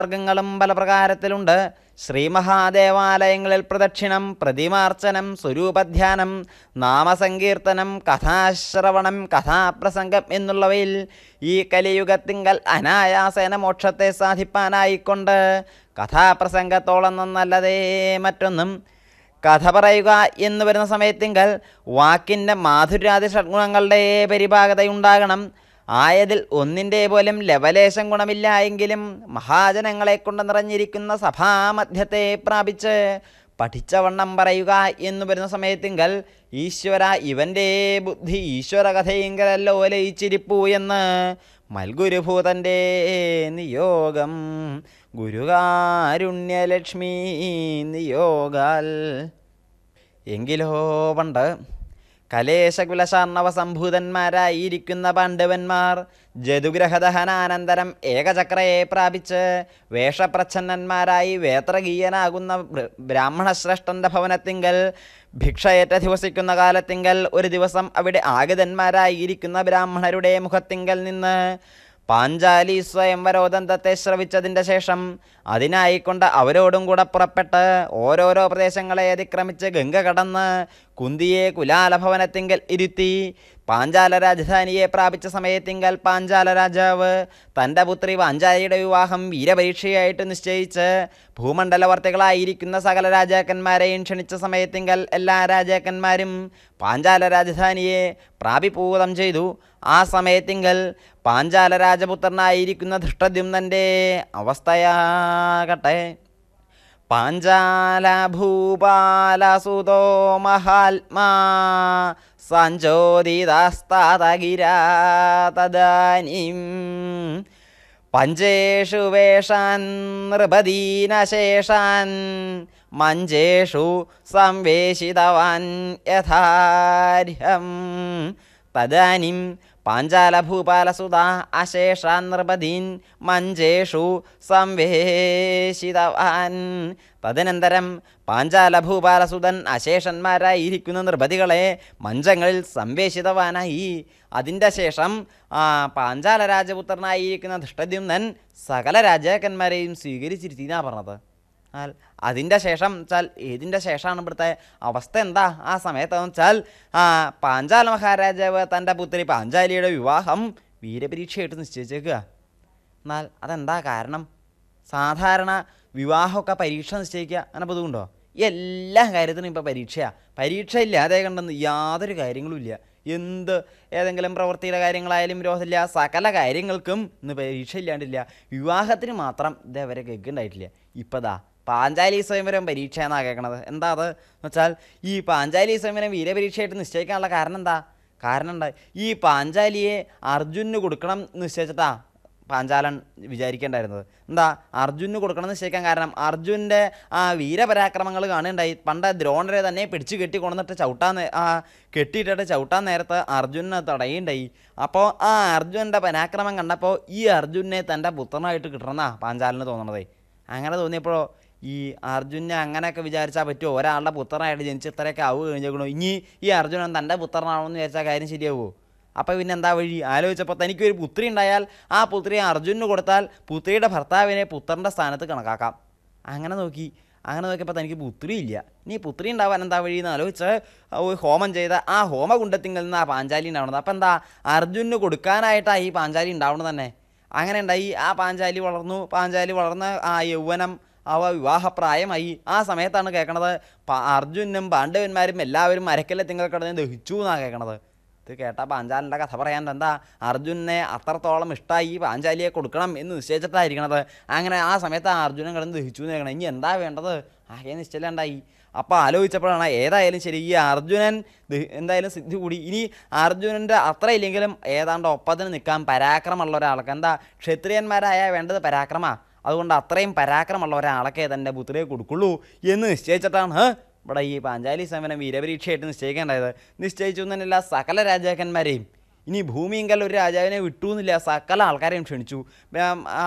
മാർഗങ്ങളും പല പ്രകാരത്തിലുണ്ട് ശ്രീ മഹാദേവാലയങ്ങളിൽ പ്രദക്ഷിണം പ്രതിമാർച്ചനം സ്വരൂപധ്യാനം നാമസങ്കീർത്തനം കഥാശ്രവണം കഥാപ്രസംഗം എന്നുള്ളവയിൽ ഈ കലിയുഗത്തിങ്കൽ അനായാസേന മോക്ഷത്തെ സാധിപ്പാനായിക്കൊണ്ട് കഥാപ്രസംഗത്തോളം നന്നല്ലതേ മറ്റൊന്നും കഥ പറയുക എന്ന് വരുന്ന സമയത്തിങ്കൽ വാക്കിൻ്റെ മാധുര്യാദി ഷഡ്ഗുണങ്ങളുടെ പരിഭാഗതയുണ്ടാകണം ആയതിൽ ഒന്നിൻ്റെ പോലും ലവലേശം ഗുണമില്ല എങ്കിലും മഹാജനങ്ങളെ കൊണ്ട് നിറഞ്ഞിരിക്കുന്ന സഭാമധ്യത്തെ പ്രാപിച്ച് പഠിച്ചവണ്ണം പറയുക എന്ന് വരുന്ന സമയത്തിങ്കൽ ഈശ്വര ഇവൻ്റെ ബുദ്ധി ഈശ്വര കഥയെങ്കിലല്ലോ ലയിച്ചിരിപ്പു എന്ന് മൽഗുരുഭൂതൻ്റെ നിയോഗം ഗുരുകാരുണ്യലക്ഷ്മി നിയോഗാൽ എങ്കിലോ പണ്ട് കലേശകുലശാർണവ സംഭൂതന്മാരായിരിക്കുന്ന പാണ്ഡവന്മാർ ജതുഗ്രഹദഹനാനന്തരം ഏകചക്രയെ പ്രാപിച്ച് വേഷപ്രച്ഛന്നന്മാരായി വേത്രഗീയനാകുന്ന ബ്ര- ബ്രാഹ്മണശ്രേഷ്ഠന്റെ ഭവനത്തിങ്കൽ ഭിക്ഷയേറ്റ ദിവസിക്കുന്ന കാലത്തിങ്കൽ ഒരു ദിവസം അവിടെ ആഗതന്മാരായിരിക്കുന്ന ബ്രാഹ്മണരുടെ മുഖത്തിങ്കൽ നിന്ന് പാഞ്ചാലി സ്വയംവരോദന്തത്തെ ശ്രവിച്ചതിൻ്റെ ശേഷം അതിനായിക്കൊണ്ട് അവരോടും കൂടെ പുറപ്പെട്ട് ഓരോരോ പ്രദേശങ്ങളെ അതിക്രമിച്ച് ഗംഗ കടന്ന് കുന്തിയെ കുലാലഭവനത്തിങ്കൽ ഇരുത്തി പാഞ്ചാല രാജധാനിയെ പ്രാപിച്ച സമയത്തിങ്കൽ പാഞ്ചാല രാജാവ് തൻ്റെ പുത്രി പാഞ്ചാലിയുടെ വിവാഹം വീരപരീക്ഷയായിട്ട് നിശ്ചയിച്ച് ഭൂമണ്ഡലവർത്തികളായിരിക്കുന്ന സകല രാജാക്കന്മാരെയും ക്ഷണിച്ച സമയത്തിങ്കൽ എല്ലാ രാജാക്കന്മാരും പാഞ്ചാല രാജധാനിയെ പ്രാപിപൂതം ചെയ്തു ആ സമയത്തിങ്കൽ പാഞ്ചാല രാജപുത്രനായിരിക്കുന്ന ധൃഷ്ടദ്യുമ്നൻ്റെ അവസ്ഥയാകട്ടെ പാഞ്ചാല ഭൂപാലസുതോ മഹാത്മാ സഞ്ചോദിതസ്താതഗിരാ തദാനീം പഞ്ചേഷു വേഷാൻ നൃപദീനശേഷാൻ മഞ്ചേഷു സംവേശിതവാൻ യഥാർഹം തദാനിം പാഞ്ചാലഭൂപാലസുത അശേഷാൻ നൃപദീൻ മഞ്ചേഷു സംവേശിതവാൻ തദനന്തരം പാഞ്ചാലഭൂപാലസുതൻ അശേഷന്മാരായിരിക്കുന്ന നൃപതികളെ മഞ്ചങ്ങളിൽ സംവേശിതവാനായി അതിൻ്റെ ശേഷം ആ പാഞ്ചാല രാജപുത്രനായിരിക്കുന്ന ധൃഷ്ടദ്യുമ്നൻ സകല രാജാക്കന്മാരെയും സ്വീകരിച്ചിരുത്തിന്നാ പറഞ്ഞത് എന്നാൽ അതിൻ്റെ ശേഷം വെച്ചാൽ ഏതിൻ്റെ ശേഷമാണ് ഇവിടുത്തെ അവസ്ഥ എന്താ ആ സമയത്തെന്ന് വെച്ചാൽ ആ പാഞ്ചാല മഹാരാജാവ് തൻ്റെ പുത്രി പാഞ്ചാലിയുടെ വിവാഹം വീരപരീക്ഷയായിട്ട് നിശ്ചയിച്ചേക്കുക എന്നാൽ അതെന്താ കാരണം സാധാരണ വിവാഹമൊക്കെ പരീക്ഷ നിശ്ചയിക്കുക അങ്ങനെ പതിവുണ്ടോ എല്ലാ കാര്യത്തിനും ഇപ്പോൾ പരീക്ഷയാണ് പരീക്ഷ ഇല്ലാതെ കണ്ടെന്ന് യാതൊരു കാര്യങ്ങളും ഇല്ല എന്ത് ഏതെങ്കിലും പ്രവൃത്തിയുടെ കാര്യങ്ങളായാലും വിരോധമില്ല സകല കാര്യങ്ങൾക്കും ഇന്ന് പരീക്ഷ ഇല്ലാണ്ടില്ല വിവാഹത്തിന് മാത്രം ഇതേവരെ കേൾക്കുന്നുണ്ടായിട്ടില്ല ഇപ്പതാ പാഞ്ചാലി സ്വയംവരം പരീക്ഷ എന്നാണ് കേൾക്കണത് എന്താ അത് എന്ന് വെച്ചാൽ ഈ പാഞ്ചാലി സ്വയംവരം വീരപരീക്ഷയായിട്ട് നിശ്ചയിക്കാനുള്ള കാരണം എന്താ കാരണം എന്താ ഈ പാഞ്ചാലിയെ അർജുനന് കൊടുക്കണം എന്ന് നിശ്ചയിച്ചിട്ടാ പാഞ്ചാലൻ വിചാരിക്കേണ്ടായിരുന്നത് എന്താ അർജുനന് കൊടുക്കണം എന്ന് നിശ്ചയിക്കാൻ കാരണം അർജുൻ്റെ ആ വീരപരാക്രമങ്ങൾ കാണുകയുണ്ടായി പണ്ട് ദ്രോണരെ തന്നെ പിടിച്ചു കെട്ടി കൊണ്ടുവന്നിട്ട് ചവിട്ടാൻ നേ- ആ കെട്ടിയിട്ടിട്ട് ചവിട്ടാൻ നേരത്ത് അർജുനനെ തടയുണ്ടായി അപ്പോൾ ആ അർജുനൻ്റെ പരാക്രമം കണ്ടപ്പോൾ ഈ അർജുനെ തൻ്റെ പുത്രനായിട്ട് കിട്ടണമെന്നാ പാഞ്ചാലന് തോന്നണതേ അങ്ങനെ തോന്നിയപ്പോഴോ ഈ അർജുനെ അങ്ങനെയൊക്കെ വിചാരിച്ചാൽ പറ്റുമോ ഒരാളുടെ പുത്രനായിട്ട് ജനിച്ച് ഇത്രയൊക്കെ ആവുക കഴിഞ്ഞേക്കണോ ഇനി ഈ അർജുനൻ തൻ്റെ പുത്രനാണെന്ന് വിചാരിച്ചാൽ കാര്യം ശരിയാവുമോ അപ്പോൾ പിന്നെ എന്താ വഴി ആലോചിച്ചപ്പോൾ തനിക്ക് ഒരു പുത്രി ഉണ്ടായാൽ ആ പുത്രിയെ അർജുനന് കൊടുത്താൽ പുത്രിയുടെ ഭർത്താവിനെ പുത്രൻ്റെ സ്ഥാനത്ത് കണക്കാക്കാം അങ്ങനെ നോക്കി അങ്ങനെ നോക്കിയപ്പോൾ തനിക്ക് പുത്രി ഇല്ല ഇനി പുത്രി ഉണ്ടാവാൻ എന്താ വഴി എന്ന് ആലോചിച്ച് ഒരു ഹോമം ചെയ്ത ആ ഹോമകുണ്ടത്തിങ്കിൽ നിന്ന് ആ പാഞ്ചാലി ഉണ്ടാവണത് അപ്പം എന്താ അർജുനന് കൊടുക്കാനായിട്ടാണ് ഈ പാഞ്ചാലി ഉണ്ടാവണത് തന്നെ അങ്ങനെ ഉണ്ടായി ആ പാഞ്ചാലി വളർന്നു പാഞ്ചാലി വളർന്ന് ആ യൗവനം അവ വിവാഹപ്രായമായി ആ സമയത്താണ് കേൾക്കണത് പ- അർജുനും പാണ്ഡവന്മാരും എല്ലാവരും മരക്കല്ലെ തിങ്കൾ കിടന്ന് ദഹിച്ചു എന്നാണ് കേൾക്കണത് ഇത് കേട്ട പാഞ്ചാലിൻ്റെ കഥ പറയാൻ എന്താ അർജുനെ അത്രത്തോളം ഇഷ്ടമായി ഈ പാഞ്ചാലിയെ കൊടുക്കണം എന്ന് നിശ്ചയിച്ചിട്ടായിരിക്കണത് അങ്ങനെ ആ സമയത്ത് ആ അർജുനൻ കിടന്ന് ദഹിച്ചു എന്ന് കേൾക്കണം ഇനി എന്താ വേണ്ടത് ആകെ നിശ്ചയിലുണ്ടായി അപ്പോൾ ആലോചിച്ചപ്പോഴാണ് ഏതായാലും ശരി ഈ അർജുനൻ ദഹി- എന്തായാലും സിദ്ധി കൂടി ഇനി അർജുനൻ്റെ അത്ര ഇല്ലെങ്കിലും ഏതാണ്ട് ഒപ്പത്തിന് നിൽക്കാൻ പരാക്രമമുള്ള ഒരാൾക്ക് എന്താ ക്ഷത്രിയന്മാരായ വേണ്ടത് പരാക്രമ അതുകൊണ്ട് അത്രയും പരാക്രമമുള്ള ഒരാളൊക്കെ തൻ്റെ പുത്രിയെ കൊടുക്കുള്ളൂ എന്ന് നിശ്ചയിച്ചിട്ടാണ് ഹ്, ഇവിടെ ഈ പാഞ്ചാലി സമരം വീരപരീക്ഷയായിട്ട് നിശ്ചയിക്കേണ്ടത് നിശ്ചയിച്ചു എന്നല്ല സകല രാജാക്കന്മാരെയും ഇനി ഭൂമിയെങ്കിൽ ഒരു രാജാവിനെ വിട്ടു എന്നില്ല സകല ആൾക്കാരെയും ക്ഷണിച്ചു ഉം, ആ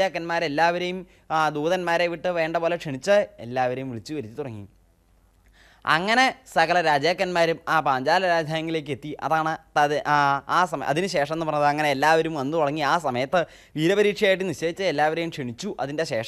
രാജാക്കന്മാരെല്ലാവരെയും ആ ദൂതന്മാരെ വിട്ട് വേണ്ട പോലെ ക്ഷണിച്ച് എല്ലാവരെയും വിളിച്ചു വരുത്തി തുടങ്ങി അങ്ങനെ സകല രാജാക്കന്മാരും ആ പാഞ്ചാല രാജധാനിലേക്ക് എത്തി അതാണ് തത് ആ ആ സമയം അതിനുശേഷം എന്ന് പറഞ്ഞത് അങ്ങനെ എല്ലാവരും വന്നു തുടങ്ങി ആ സമയത്ത് വീരപരീക്ഷയായിട്ട് നിശ്ചയിച്ച എല്ലാവരെയും ക്ഷണിച്ചു അതിൻ്റെ ശേഷം